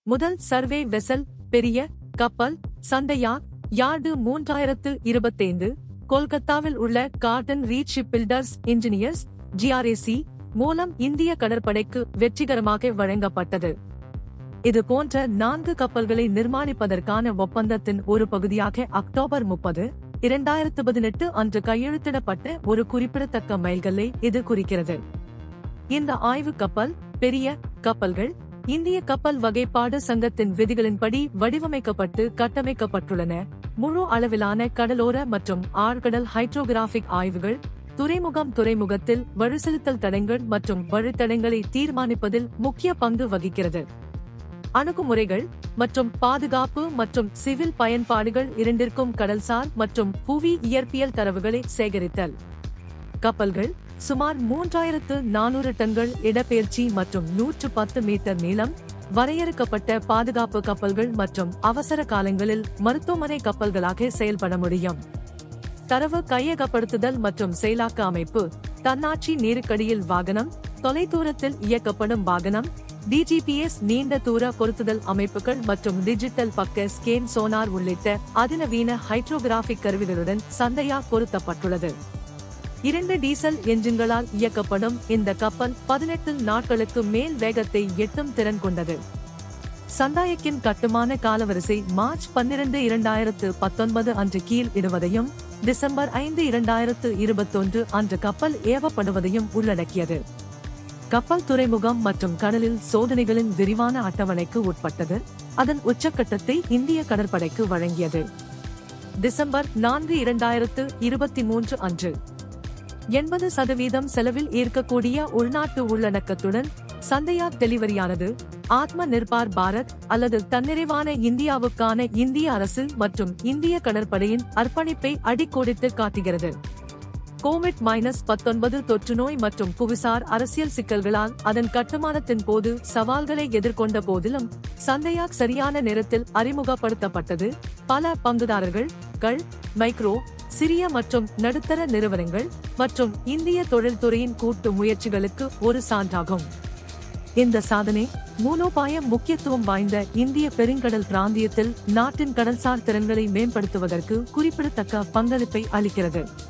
முதல் survey vessel பெரிய கப்பல் சந்தையா யார்டு மூன்றாயிரத்து இருபத்தைந்து கொல்கத்தாவில் உள்ள garden reach ship builders engineers ஜிஆர்ஏசி மூலம் இந்திய கடற்படைக்கு வெற்றிகரமாக வழங்கப்பட்டது இது போன்ற நான்கு கப்பல்களை நிர்மாணிப்பதற்கான ஒப்பந்தத்தின் ஒரு பகுதியாக அக்டோபர் முப்பது இரண்டாயிரத்து பதினெட்டு அன்று கையெழுத்திடப்பட்ட ஒரு குறிப்பிடத்தக்க மைல்கல்லை இது குறிக்கிறது இந்த ஆய்வு கப்பல் பெரிய கப்பல்கள் இந்திய கப்பல் வகைப்பாடு சங்கத்தின் விதிகளின்படி வடிவமைக்கப்பட்டு கட்டமைக்கப்பட்டுள்ளன முழு அளவிலான கடலோர மற்றும் ஆழ்கடல் ஹைட்ரோகிராபிக் ஆய்வுகள் துறைமுகம் துறைமுகத்தில் வழிசெலுத்தல் தடங்கள் மற்றும் வழித்தடங்களை தீர்மானிப்பதில் முக்கிய பங்கு வகிக்கிறது அணுகுமுறைகள் மற்றும் பாதுகாப்பு மற்றும் சிவில் பயன்பாடுகள் இரண்டிற்கும் கடல்சார் மற்றும் புவி இயற்பியல் தரவுகளை சேகரித்தல் கப்பல்கள் சுமார் மூன்றாயிரத்து நானூறு டன்கள் இடப்பெயர்ச்சி மற்றும் நூற்று பத்து மீட்டர் நீளம் வரையறுக்கப்பட்ட பாதுகாப்பு கப்பல்கள் மற்றும் அவசர காலங்களில் மருத்துவமனை கப்பல்களாக செயல்பட முடியும் தரவு கையகப்படுத்துதல் மற்றும் செயலாக்க அமைப்பு தன்னாட்சி நீருக்கடியில் வாகனம் தொலைதூரத்தில் இயக்கப்படும் வாகனம் டிஜிபிஎஸ் நீண்ட தூர பொருத்துதல் அமைப்புகள் மற்றும் டிஜிட்டல் பக்க ஸ்கேன் சோனார் உள்ளிட்ட அதிநவீன ஹைட்ரோகிராபிக் கருவிகளுடன் சந்தையா பொருத்தப்பட்டுள்ளது இரண்டு டீசல் என்ஜின்களால் இயக்கப்படும் இந்த கப்பல் பதினெட்டு நாட்களுக்கு மேல் வேகத்தை எட்டும் திறன் கொண்டது சந்தாயக்கின் கட்டுமான காலவரிசை மார்ச் பன்னிரண்டு இரண்டாயிரத்து பத்தொன்பது அன்று கீழ் இடுவதையும் டிசம்பர் ஐந்து இரண்டாயிரத்து இருபத்தொன்று அன்று கப்பல் ஏவப்படுவதையும் உள்ளடக்கியது கப்பல் துறைமுகம் மற்றும் கடலில் சோதனைகளின் விரிவான அட்டவணைக்கு உட்பட்டது அதன் உச்சக்கட்டத்தை இந்திய கடற்படைக்கு வழங்கியது டிசம்பர் நான்கு இரண்டாயிரத்து இருபத்தி மூன்று அன்று எண்பது சதவீதம் செலவில் ஈர்க்கக்கூடிய உள்நாட்டு உள்ளடக்கத்துடன் சந்தையா டெலிவரியானது ஆத்ம நிர்பார் பாரத் அல்லது தன்னிறைவான இந்தியாவுக்கான இந்திய அரசு மற்றும் இந்திய கடற்படையின் அர்ப்பணிப்பை அடிக்கோடித்து காட்டுகிறது கோவிட் மைனஸ் பத்தொன்பது தொற்றுநோய் மற்றும் புவிசார் அரசியல் சிக்கல்களால் அதன் கட்டுமானத்தின் போது சவால்களை எதிர்கொண்ட போதிலும் சந்தையாக் சரியான நேரத்தில் அறிமுகப்படுத்தப்பட்டது பல பங்குதாரர்கள் கள் மைக்ரோ சிறிய மற்றும் நடுத்தர நிறுவனங்கள் மற்றும் இந்திய தொழில்துறையின் கூட்டு முயற்சிகளுக்கு ஒரு சான்றாகும் இந்த சாதனை மூலோபாய முக்கியத்துவம் வாய்ந்த இந்திய பெருங்கடல் பிராந்தியத்தில் நாட்டின் கடல்சார் திறன்களை மேம்படுத்துவதற்கு குறிப்பிடத்தக்க பங்களிப்பை அளிக்கிறது